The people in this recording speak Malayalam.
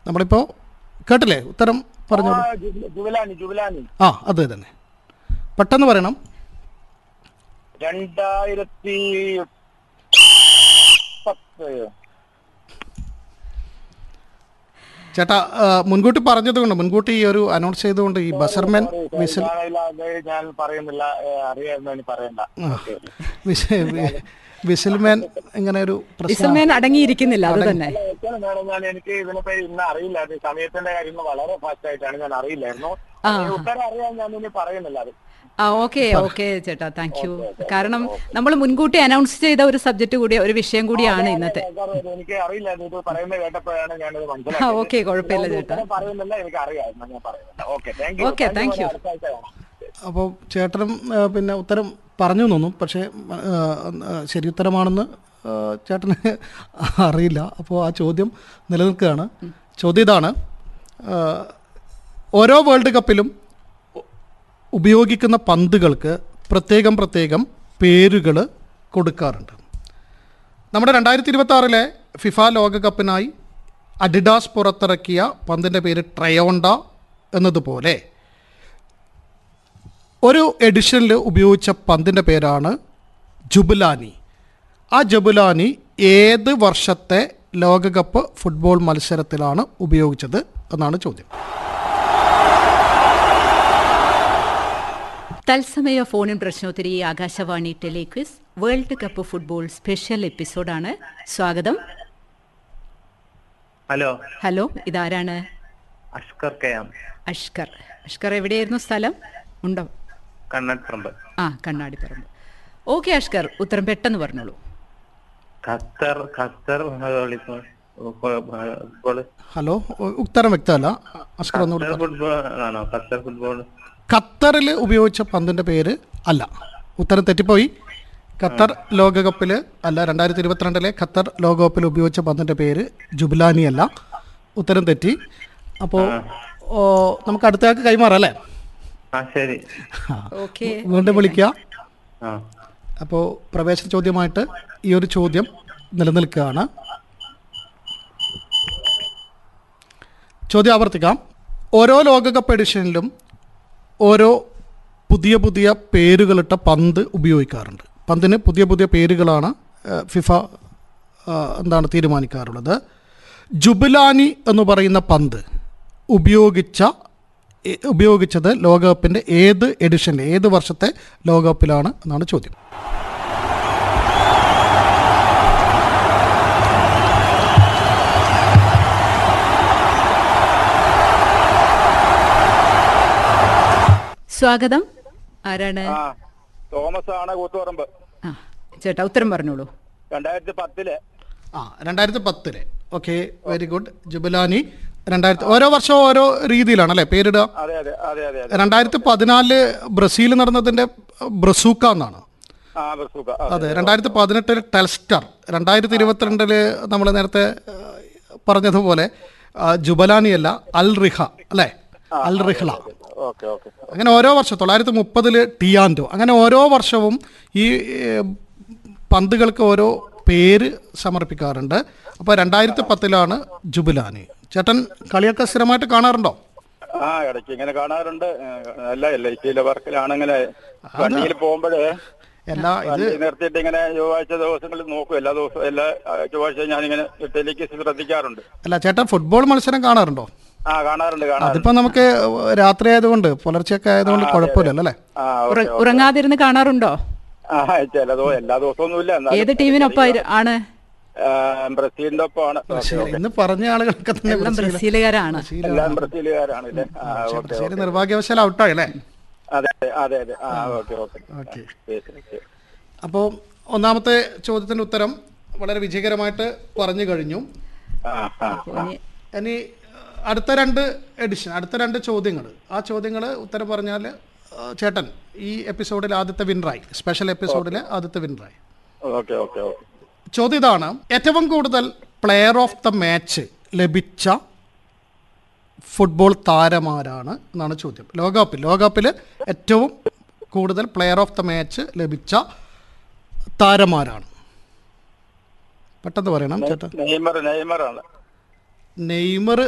നമ്മളിപ്പോൾ കേട്ടില്ലേ ഉത്തരം പറഞ്ഞു ആ, ജു- ജുവലാനി ജുവലാനി ആ അത് തന്നെ പെട്ടെന്ന് പറയണം രണ്ടായിരത്തി പത്ത് ചേട്ടാ ആ, മുൻകൂട്ടി പറഞ്ഞതുകൊണ്ട് മുൻകൂട്ടി ഈ ഒരു അനൗൺസ് ചെയ്തുകൊണ്ട് ഈ ബസർമെൻ വിസിൽ ഞാനില്ല, അത് ഞാൻ പറയുന്നില്ല ഏ, അറിയാമെന്ന് ഇനി പറയണ്ട ഓക്കേ. വിസ- വി- വിസിൽമാൻ ഇങ്ങനെ ഒരു പ്രശ്നം വിസൽമേൻ അടങ്ങിയിരിക്കുന്നില്ല അത് തന്നെ അല്ല, ഏറ്റവും നേരം ഞാൻ എനിക്ക് ഇതിനിപ്പോ ഇന്ന് അറിയില്ലായിരുന്നു സമയത്തിന്റെ കാര്യങ്ങൾ വളരെ ഫാസ്റ്റ് ആയിട്ടാണ് ഞാൻ അറിയില്ലായിരുന്നു ആ. ഈ ഉത്തരം അറിയാൻ ഞാൻ ഇനി പറയുന്നില്ല അത് ആ ഓക്കെ ഓക്കെ ചേട്ടാ താങ്ക് യു കാരണം നമ്മൾ മുൻകൂട്ടി അനൗൺസ് ചെയ്ത ഒരു സബ്ജക്ട് കൂടി ഒരു വിഷയം കൂടിയാണ് ഇന്നത്തെ സാർ, ഇത് എനിക്ക് അറിയില്ലായിരുന്നു ഇത് പറയുന്നത് കേട്ടപ്പോഴാണ് ഞാനിത് ആ മനസ്സിലാക്കിയത് ഓക്കെ കുഴപ്പമില്ല ഞാൻ ചേട്ടാ ഉത്തരം പറയുന്നില്ല എനിക്ക് അറിയാമായിരുന്നു ഞാൻ പറയുന്നില്ല okay thank you Okay, thank you. അടുത്ത ആഴ്ച കാണാം അപ്പോൾ ചേട്ടനും ആ, പിന്നെ ഉത്തരം പറഞ്ഞു തോന്നും പക്ഷേ ആ, ആ, ശരി ഉത്തരമാണെന്ന് ആ, ചേട്ടന് അറിയില്ല അപ്പോൾ ആ ചോദ്യം നിലനിൽക്കുകയാണ് ചോദ്യം ഇതാണ് ആ, ഓരോ വേൾഡ് കപ്പിലും ഉ- ഉപയോഗിക്കുന്ന പന്തുകൾക്ക് പ്രത്യേകം പ്രത്യേകം പേരുകൾ കൊടുക്കാറുണ്ട് നമ്മുടെ രണ്ടായിരത്തി ഇരുപത്തി ആറിലെ ഫിഫ ലോകകപ്പിനായി അഡിഡാസ് പുറത്തിറക്കിയ പന്തിൻ്റെ പേര് ട്രയോണ്ട എന്നതുപോലെ ഒരു എഡിഷനിൽ ഉപയോഗിച്ച പന്തിൻ്റെ പേരാണ് ജുബുലാനി ആ ജബുലാനി ഏത് വർഷത്തെ ലോകകപ്പ് ഫുട്ബോൾ മത്സരത്തിലാണ് ഉപയോഗിച്ചത് എന്നാണ് ചോദ്യം തത്സമയ ഫോണിൻ പ്രശ്നോത്തരി Akashvani telequiz world cup football special എപ്പിസോഡാണ് സ്വാഗതം ഹലോ ഹലോ ഇതാരാണ് അഷ്കർ കയാം അഷ്കർ അഷ്കർ എവിടെയായിരുന്നു സ്ഥലം ഉണ്ടോ കണ്ണൻപറമ്പ് ആ കണ്ണാടിപ്പറമ്പ് ഓക്കെ അഷ്കർ ഉത്തരം പെട്ടെന്ന് പറഞ്ഞോളൂ ഖത്തർ ഖത്തർ വിളിപ്പോ- ഫുട്ബോൾ ഹലോ ഉ- ഉത്തരം വ്യക്തമല്ല അസ്കർ ഒന്നുകൂടി ഖത്തർ ഫുട്ബോൾ ആണോ ഖത്തർ ഫുട്ബോൾ ഖത്തറിൽ ഉപയോഗിച്ച പന്തിൻ്റെ പേര് അല്ല ഉത്തരം തെറ്റിപ്പോയി ഖത്തർ ലോകകപ്പിൽ അല്ല രണ്ടായിരത്തി ഇരുപത്തിരണ്ടിലെ ഖത്തർ ലോകകപ്പിൽ ഉപയോഗിച്ച പന്തിൻ്റെ പേര് ജുബിലാനി അല്ല ഉത്തരം തെറ്റി അപ്പോൾ ഓ, നമുക്ക് അടുത്തയാൾക്ക് കൈമാറാം അല്ലേ ആ ശരി ഓക്കെ വീണ്ടും വിളിക്കുക ആ അപ്പോൾ പ്രവേശന ചോദ്യമായിട്ട് ഈ ഒരു ചോദ്യം നിലനിൽക്കുകയാണ് ചോദ്യം ആവർത്തിക്കാം ഓരോ ലോകകപ്പ് എഡിഷനിലും ഓരോ പുതിയ പുതിയ പേരുകളിട്ട പന്ത് ഉപയോഗിക്കാറുണ്ട് പന്തിന് പുതിയ പുതിയ പേരുകളാണ് ഏഹ്, ഫിഫ ആഹ്, എന്താണ് തീരുമാനിക്കാറുള്ളത് ജുബിലാനി എന്ന് പറയുന്ന പന്ത് ഉപയോഗിച്ച എ- ഉപയോഗിച്ചത് ലോകകപ്പിൻ്റെ ഏത് എഡിഷനിൽ ഏത് വർഷത്തെ ലോകകപ്പിലാണ് എന്നാണ് ചോദ്യം സ്വാഗതം ആരാണ് ആ തോമസ് ആണ് കൂത്തുപറമ്പ് ആ ചേട്ടാ ഉത്തരം പറഞ്ഞോളൂ രണ്ടായിരത്തി പത്തില് ആ രണ്ടായിരത്തി പത്തില് ഓക്കെ വെരി ഗുഡ് ജുബിലാനി രണ്ടായിരത്തി ഓരോ വർഷവും ഓരോ രീതിയിലാണ് അല്ലേ പേരിടുക അതെ അതെ അതെ അതെ അതെ രണ്ടായിരത്തി പതിനാലില് ബ്രസീൽ നടന്നതിൻ്റെ ബ്രസൂക്ക എന്നാണ് ആ ബസൂക്ക ആ, അതെ രണ്ടായിരത്തി പതിനെട്ടിൽ ടെൽസ്റ്റർ രണ്ടായിരത്തി ഇരുപത്തിരണ്ടില് നമ്മൾ നേരത്തെ ഏഹ്, പറഞ്ഞതുപോലെ ആ, ജുബലാനി അല്ല അൽ റിഹ അല്ലേ അൽ റിഹ്ല ഓക്കെ ഓക്കെ അങ്ങനെ ഓരോ വർഷം തൊള്ളായിരത്തി മുപ്പതില് ടിയാൻഡോ അങ്ങനെ ഓരോ വർഷവും ഈ ഏഹ്, പന്തുകൾക്ക് ഓരോ പേര് സമർപ്പിക്കാറുണ്ട് അപ്പോൾ രണ്ടായിരത്തി പത്തിലാണ് ജുബിലാനി ചേട്ടൻ കളിയൊക്കെ സ്ഥിരമായിട്ട് കാണാറുണ്ടോ ആ ഇടയ്ക്ക് ഇങ്ങനെ കാണാറുണ്ട് ഏ, അല്ല എൽ ഐ സിയിലെ വർക്കിലാണ് വണ്ടിയിൽ പോകുമ്പോഴേ എല്ലാ ഇത് വണ്ടി നിർത്തിയിട്ട് ഇങ്ങനെ ചൊവ്വാഴ്ച ദിവസങ്ങളിൽ നോക്കും എല്ലാ ദിവസവും എല്ലാ ആ, ചൊവ്വാഴ്ചയും ഞാനിങ്ങനെ ടെലിക്ക് ശ്രദ്ധിക്കാറുണ്ട് അല്ല ചേട്ടൻ ഫുട്ബോൾ മത്സരം കാണാറുണ്ടോ ആ കാണാറുണ്ട് കാണാറുണ്ട് അതിപ്പോ നമുക്ക് രാത്രി ആയതുകൊണ്ട് പുലർച്ചെയൊക്കെ ആയതുകൊണ്ട് കുഴപ്പമില്ലല്ലോ അല്ലേ ആ ഉറ- ഉറങ്ങാതിരുന്ന് കാണാറുണ്ടോ ആ ചില ദിവസം എല്ലാ ദിവസമൊന്നുമില്ല എന്നാലും ഏത് ടീമിനൊപ്പം ആണ് ആ, ബ്രസീലിന്റെ ഒപ്പമാണ് ഓക്കെ, ഇന്ന് പറഞ്ഞ ആളുകളൊക്കെ തന്നെ എല്ലാം ബ്രസീലുകാരാണ് എല്ലാം ബ്രസീലുകാരാണ് ഇല്ലേ ആ ഓക്കെ ശരി നിർഭാഗ്യവശാൽ ഔട്ടായി അല്ലേ അതെ അതെ അതെ ആ ഓക്കെ ഓക്കെ ഓക്കെ ശരി, ശരി, ശരി. അപ്പോൾ ഒന്നാമത്തെ ചോദ്യത്തിന്റെ ഉത്തരം വളരെ വിജയകരമായിട്ട് പറഞ്ഞു കഴിഞ്ഞു ആ ആ ഇനി ഇനി അടുത്ത രണ്ട് എഡിഷൻ അടുത്ത രണ്ട് ചോദ്യങ്ങൾ ആ ചോദ്യങ്ങൾ ഉത്തരം പറഞ്ഞാൽ ചേട്ടൻ ഈ എപ്പിസോഡിൽ ആദ്യത്തെ വിന്നറായി സ്പെഷ്യൽ എപ്പിസോഡിലെ ആദ്യത്തെ വിന്നറായി ഓക്കെ ഓക്കെ ഓക്കെ ചോദ്യം ഇതാണ് ഏറ്റവും കൂടുതൽ പ്ലെയർ ഓഫ് ദ മാച്ച് ലഭിച്ച ഫുട്ബോൾ താരമാരാണ് എന്നാണ് ചോദ്യം ലോകകപ്പിൽ ലോകകപ്പിൽ ഏറ്റവും കൂടുതൽ പ്ലെയർ ഓഫ് ദ മാച്ച് ലഭിച്ച താരമാരാണ് പെട്ടെന്ന് പറയണം ചേട്ടാ നെയ്മർ നെയ്മറാണ് നെയ്മർ